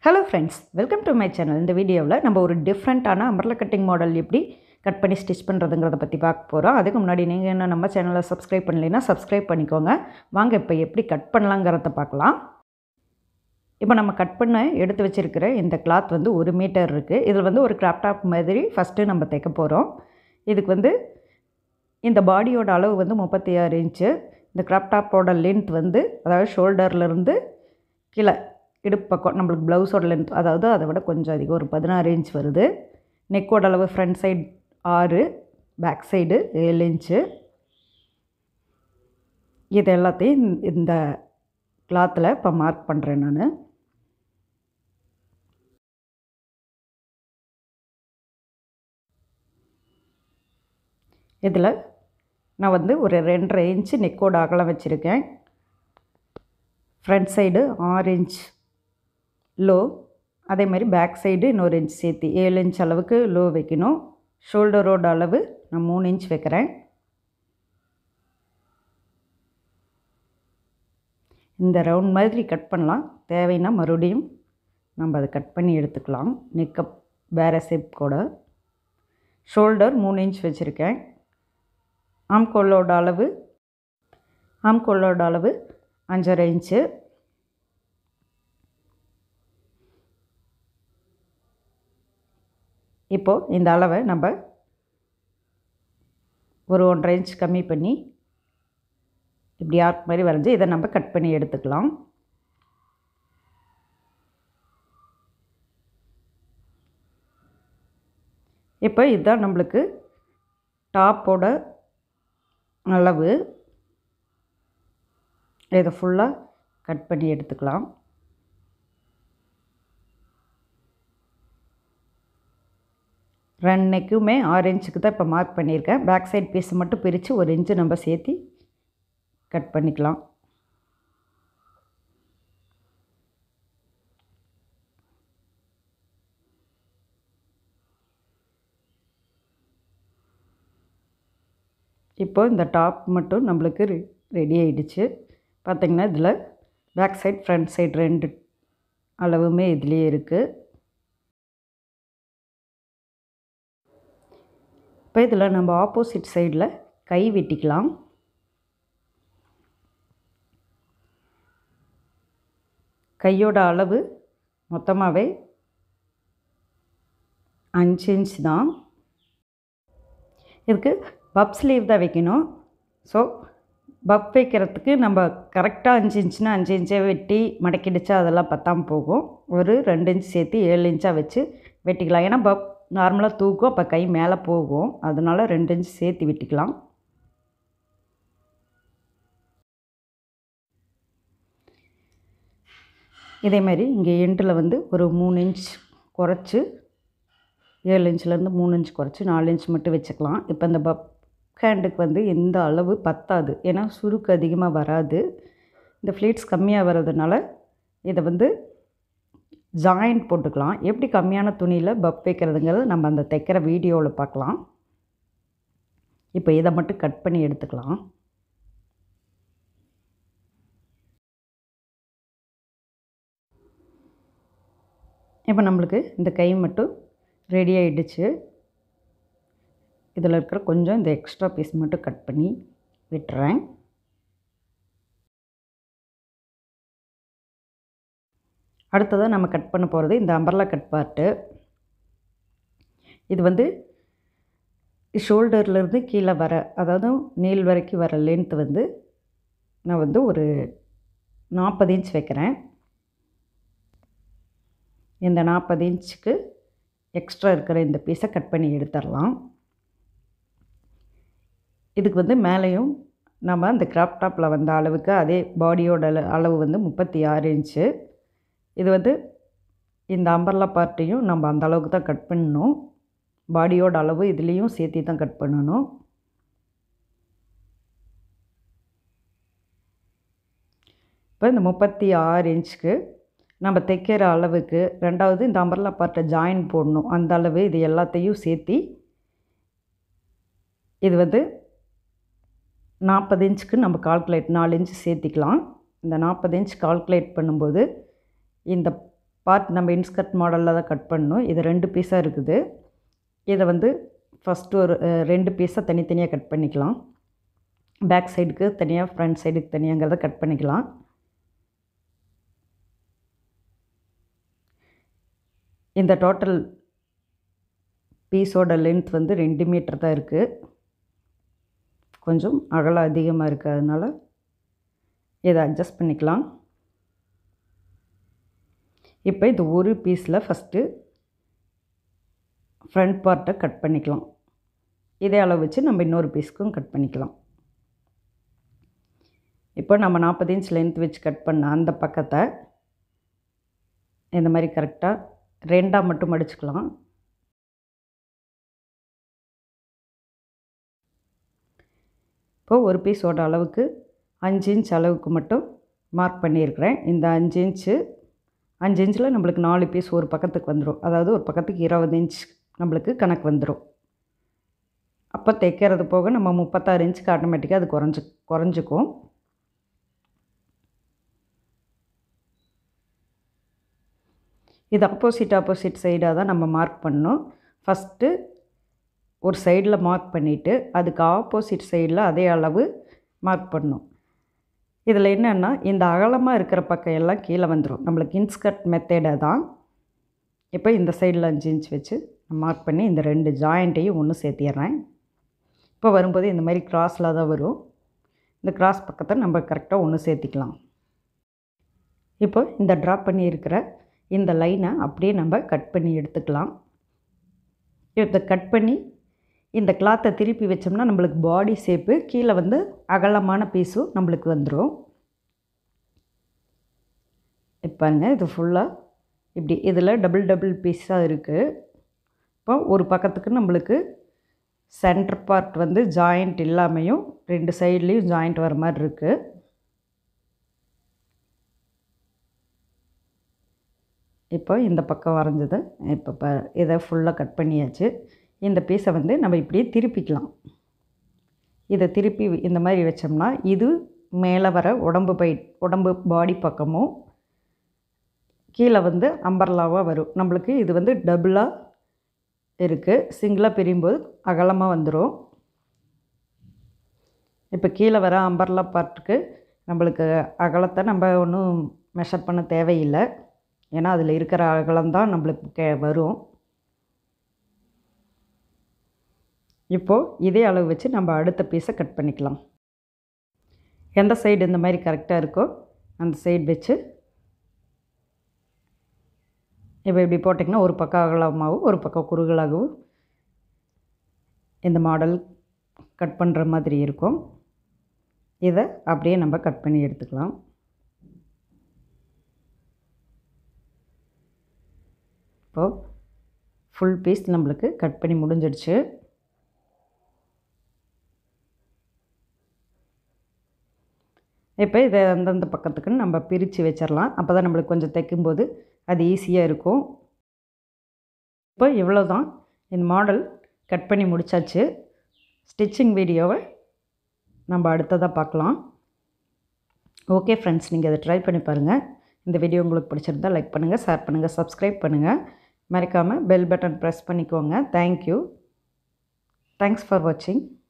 hello friends welcome to my channel இந்த வீடியோவில் நம்ம ஒரு டிஃப்ரெண்ட்டான அம்பர்லா கட்டிங் மாடல் எப்படி கட் பண்ணி ஸ்டிச் பண்ணுறதுங்கிறத பற்றி பார்க்க போகிறோம் அதுக்கு முன்னாடி நீங்கள் என்ன நம்ம சேனலை சப்ஸ்கிரைப் பண்ணலைன்னா சப்ஸ்கிரைப் பண்ணிக்கோங்க வாங்க இப்போ எப்படி கட் பண்ணலாங்கிறத பார்க்கலாம் இப்போ நம்ம கட் பண்ண எடுத்து வச்சுருக்கிற இந்த கிளாத் வந்து ஒரு மீட்டர் இருக்குது இதில் வந்து ஒரு கிராப் டாப் மாதிரி ஃபஸ்ட்டு நம்ம தைக்க போகிறோம் இதுக்கு வந்து இந்த பாடியோட அளவு வந்து முப்பத்தி ஆறு இன்ச்சு இந்த கிராப் டாப்போட லென்த் வந்து அதாவது ஷோல்டர்லேருந்து கீழே இடுப்பு பக்கம் நம்மளுக்கு ப்ளவுஸோட லென்த் அதாவது அதை விட கொஞ்சம் அதிகம் ஒரு பதினாறு இன்ச் வருது நெக்கோட அளவு ஃப்ரண்ட் சைடு ஆறு பேக் சைடு ஏழு இன்ச்சு இது எல்லாத்தையும் இந்த கிளாத்தில் இப்போ மார்க் பண்ணுறேன் நான் இதில் நான் வந்து ஒரு ரெண்டரை இன்ச்சு நெக்கோட அகலம் வச்சுருக்கேன் ஃப்ரண்ட் சைடு ஆறு இன்ச் லோ அதே மாதிரி பேக் சைடு இன்னொரு இன்ச் சேர்த்து ஏழு இன்ச் அளவுக்கு லோ வைக்கணும் ஷோல்டரோட அளவு நான் மூணு இன்ச் வைக்கிறேன் இந்த ரவுண்ட் மாதிரி கட் பண்ணலாம் தேவைன்னா மறுபடியும் நம்ம அதை கட் பண்ணி எடுத்துக்கலாம் நெக்கப் வேறு ஷேப் கூட ஷோல்டர் மூணு இன்ச் வச்சுருக்கேன் ஆம்கோலோட அளவு ஆம்கோலோட அளவு அஞ்சரை இன்ச்சு இப்போது இந்த அளவை நம்ம ஒரு ஒன்றரை இன்ச் கம்மி பண்ணி இப்படி ஆர்க் மாதிரி வரைஞ்சி இதை நம்ம கட் பண்ணி எடுத்துக்கலாம் இப்போ இதுதான் நம்மளுக்கு டாப்போட அளவு இதை ஃபுல்லாக கட் பண்ணி எடுத்துக்கலாம் ரெண்டு நெக்குமே ஆறு இன்ச்சுக்கு தான் இப்போ மார்க் பண்ணியிருக்கேன் பேக் சைட் பீஸ் மட்டும் பிரித்து ஒரு இன்ச்சு நம்ம சேர்த்து கட் பண்ணிக்கலாம் இப்போ இந்த டாப் மட்டும் நம்மளுக்கு ரெடி ஆகிடுச்சு பார்த்திங்கன்னா இதில் பேக் சைட் ஃப்ரண்ட் சைடு ரெண்டு அளவுமே இதுலேயே இருக்குது இப்போ இதில் நம்ம ஆப்போசிட் சைடில் கை வெட்டிக்கலாம் கையோட அளவு மொத்தமாகவே அஞ்சு இன்ச் தான் இதுக்கு பப் ஸ்லீவ் தான் வைக்கணும் ஸோ பப் வைக்கிறதுக்கு நம்ம கரெக்டாக அஞ்சு இன்ச்சுனா அஞ்சு இன்ச்சே வெட்டி மடக்கிடிச்சா அதெல்லாம் பத்தாமல் போகும் ஒரு ரெண்டு இன்ச் சேர்த்து ஏழு இன்ச்சாக வச்சு வெட்டிக்கலாம் ஏன்னா பப் நார்மலாக தூக்கும் அப்போ கை மேலே போகும் அதனால் ரெண்டு இன்ச் சேர்த்து வெட்டிக்கலாம் இதேமாரி இங்கே எண்டில் வந்து ஒரு மூணு இன்ச் குறைச்சி ஏழு இன்ச்லேருந்து மூணு இன்ச் குறைச்சி நாலு இன்ச் மட்டும் வச்சுக்கலாம் இப்போ இந்த பப் ஹேண்டுக்கு வந்து எந்த அளவு பத்தாது ஏன்னா சுருக்கு அதிகமாக வராது இந்த ஃப்ளீட்ஸ் கம்மியாக வர்றதுனால இதை வந்து ஜாயிண்ட் போட்டுக்கலாம் எப்படி கம்மியான துணியில் பப் வைக்கிறதுங்கிறது நம்ம அந்த தைக்கிற வீடியோவில் பார்க்கலாம் இப்போ இதை மட்டும் கட் பண்ணி எடுத்துக்கலாம் இப்போ நம்மளுக்கு இந்த கை மட்டும் ரெடி ஆகிடுச்சு இதில் இருக்கிற கொஞ்சம் இந்த எக்ஸ்ட்ரா பீஸ் மட்டும் கட் பண்ணி விட்டுறேன் அடுத்ததாக நம்ம கட் பண்ண போகிறது இந்த அம்பர்லா கட் பார்ட்டு இது வந்து ஷோல்டர்லேருந்து கீழே வர அதாவது நீல் வரைக்கும் வர லென்த் வந்து நான் வந்து ஒரு நாற்பது இன்ச் வைக்கிறேன் இந்த நாற்பது இன்ச்சுக்கு எக்ஸ்ட்ரா இருக்கிற இந்த பீஸை கட் பண்ணி எடுத்துடலாம் இதுக்கு வந்து மேலேயும் நம்ம அந்த கிராப் டாப்பில் வந்த அளவுக்கு அதே பாடியோட அளவு வந்து முப்பத்தி ஆறு இன்ச்சு இது வந்து இந்த அம்பர்லா பார்ட்டையும் நம்ம அந்த அளவுக்கு தான் கட் பண்ணணும் பாடியோட அளவு இதுலேயும் சேர்த்து தான் கட் பண்ணணும் இப்போ இந்த முப்பத்தி ஆறு இன்ச்சுக்கு நம்ம தைக்கிற அளவுக்கு ரெண்டாவது இந்த அம்பர்லா பார்ட்டை ஜாயின் போடணும் அந்த அளவு இது எல்லாத்தையும் சேர்த்தி இது வந்து நாற்பது இன்ச்சுக்கு நம்ம கால்குலேட் நாலு இன்ச்சு சேர்த்திக்கலாம் இந்த நாற்பது இன்ச் கால்குலேட் பண்ணும்போது இந்த பார்ட் நம்ம இன்ஸ்கர்ட் மாடலில் தான் கட் பண்ணணும் இது ரெண்டு பீஸாக இருக்குது இதை வந்து ஃபஸ்ட்டு ஒரு அஹ், ரெண்டு பீஸாக தனித்தனியாக கட் பண்ணிக்கலாம் பேக் சைடுக்கு தனியாக ஃப்ரண்ட் சைடுக்கு தனியாங்கிறத கட் பண்ணிக்கலாம் இந்த டோட்டல் பீஸோட லென்த் வந்து ரெண்டு மீட்டர் தான் இருக்குது கொஞ்சம் அகலம் அதிகமாக இருக்குது அதனால் இதை அட்ஜஸ்ட் பண்ணிக்கலாம் இப்போ இந்த ஒரு பீஸில் ஃபஸ்ட்டு ஃப்ரண்ட் பார்ட்டை கட் பண்ணிக்கலாம் இதே அளவு வச்சு நம்ம இன்னொரு பீஸ்க்கும் கட் பண்ணிக்கலாம் இப்போ நம்ம நாற்பது இன்ச் லென்த் வச்சு கட் பண்ண அந்த பக்கத்தை இந்த மாதிரி கரெக்டாக ரெண்டாக மட்டும் மடிச்சுக்கலாம் இப்போது ஒரு பீஸோட அளவுக்கு அஞ்சு இன்ச் அளவுக்கு மட்டும் மார்க் பண்ணியிருக்கிறேன் இந்த அஞ்சு இன்ச்சு அஞ்சு இன்ச்சில் நம்மளுக்கு நாலு பீஸ் ஒரு பக்கத்துக்கு வந்துடும் அதாவது ஒரு பக்கத்துக்கு இருபது இன்ச் நம்மளுக்கு கணக்கு வந்துடும் அப்போ தைக்கிறது போக நம்ம முப்பத்தாறு இன்ச்சுக்கு ஆட்டோமேட்டிக்காக அது குறைஞ்சி குறைஞ்சிக்கும் இது ஆப்போசிட் ஆப்போசிட் சைடாக தான் நம்ம மார்க் பண்ணணும் ஃபஸ்ட்டு ஒரு சைடில் மார்க் பண்ணிவிட்டு அதுக்கு ஆப்போசிட் சைடில் அதே அளவு மார்க் பண்ணணும் இதில் என்னென்னா இந்த அகலமாக இருக்கிற பக்கம் எல்லாம் கீழே வந்துடும் நம்மளுக்கு இன்ஸ்கர்ட் மெத்தேடை தான் இப்போ இந்த சைடில் அஞ்சு இன்ச் வச்சு மார்க் பண்ணி இந்த ரெண்டு ஜாயிண்ட்டையும் ஒன்று சேர்த்திடுறேன் இப்போ வரும்போது இந்த மாதிரி கிராஸில் தான் வரும் இந்த கிராஸ் பக்கத்தை நம்ம கரெக்டாக ஒன்று சேர்த்திக்கலாம் இப்போ இந்த ட்ராப் பண்ணி இருக்கிற இந்த லைனை அப்படியே நம்ம கட் பண்ணி எடுத்துக்கலாம் இதை கட் பண்ணி இந்த கிளாத்தை திருப்பி வச்சோம்னா நம்மளுக்கு பாடி ஷேப்பு கீழே வந்து அகலமான பீஸும் நம்மளுக்கு வந்துடும் பாருங்க இது ஃபுல்லாக இப்படி இதில் டபுள் டபுள் பீஸாக இருக்குது இப்போ ஒரு பக்கத்துக்கு நம்மளுக்கு சென்டர் பார்ட் வந்து ஜாயிண்ட் இல்லாமையும் ரெண்டு சைட்லேயும் ஜாயிண்ட் வர மாதிரி இருக்குது இப்போ இந்த பக்கம் வரைஞ்சது இப்போ ப இதை ஃபுல்லாக கட் பண்ணியாச்சு இந்த பீஸை வந்து நம்ம இப்படியே திருப்பிக்கலாம் இதை திருப்பி இந்த மாதிரி வச்சோம்னா இது மேலே வர உடம்பு பை உடம்பு பாடி பக்கமும் கீழே வந்து அம்பர்லாவாக வரும் நம்மளுக்கு இது வந்து டபுளாக இருக்குது சிங்கிளாக பிரியும்போது அகலமாக வந்துடும் இப்போ கீழே வர அம்பர்லா பார்ட்டுக்கு நம்மளுக்கு அகலத்தை நம்ம ஒன்றும் மெஷர் பண்ண தேவையில்லை ஏன்னா அதில் இருக்கிற அகலம் தான் நம்மளுக்கு கே வரும் இப்போது இதே அளவு வச்சு நம்ம அடுத்த பீஸை கட் பண்ணிக்கலாம் எந்த சைடு இந்த மாதிரி கரெக்டாக இருக்கோ அந்த சைடு வச்சு இப்போ இப்படி போட்டிங்கன்னா ஒரு பக்கம் அகலமாகவும் ஒரு பக்கம் குறுகலாகவும் இந்த மாடல் கட் பண்ணுற மாதிரி இருக்கும் இதை அப்படியே நம்ம கட் பண்ணி எடுத்துக்கலாம் இப்போது ஃபுல் பீஸ் நம்மளுக்கு கட் பண்ணி முடிஞ்சிடுச்சு இப்போ இதை அந்தந்த பக்கத்துக்குன்னு நம்ம பிரித்து வச்சிடலாம் அப்போ தான் நம்மளுக்கு கொஞ்சம் தைக்கும்போது அது ஈஸியாக இருக்கும் இப்போ இவ்வளோ தான் இந்த மாடல் கட் பண்ணி முடித்தாச்சு ஸ்டிச்சிங் வீடியோவை நம்ம அடுத்ததாக பார்க்கலாம் ஓகே ஃப்ரெண்ட்ஸ் நீங்கள் அதை ட்ரை பண்ணி பாருங்கள் இந்த வீடியோ உங்களுக்கு பிடிச்சிருந்தா லைக் பண்ணுங்கள் ஷேர் பண்ணுங்கள் சப்ஸ்கிரைப் பண்ணுங்கள் மறக்காமல் பெல் பட்டன் ப்ரெஸ் பண்ணிக்கோங்க தேங்க்யூ தேங்க்ஸ் ஃபார் வாட்சிங்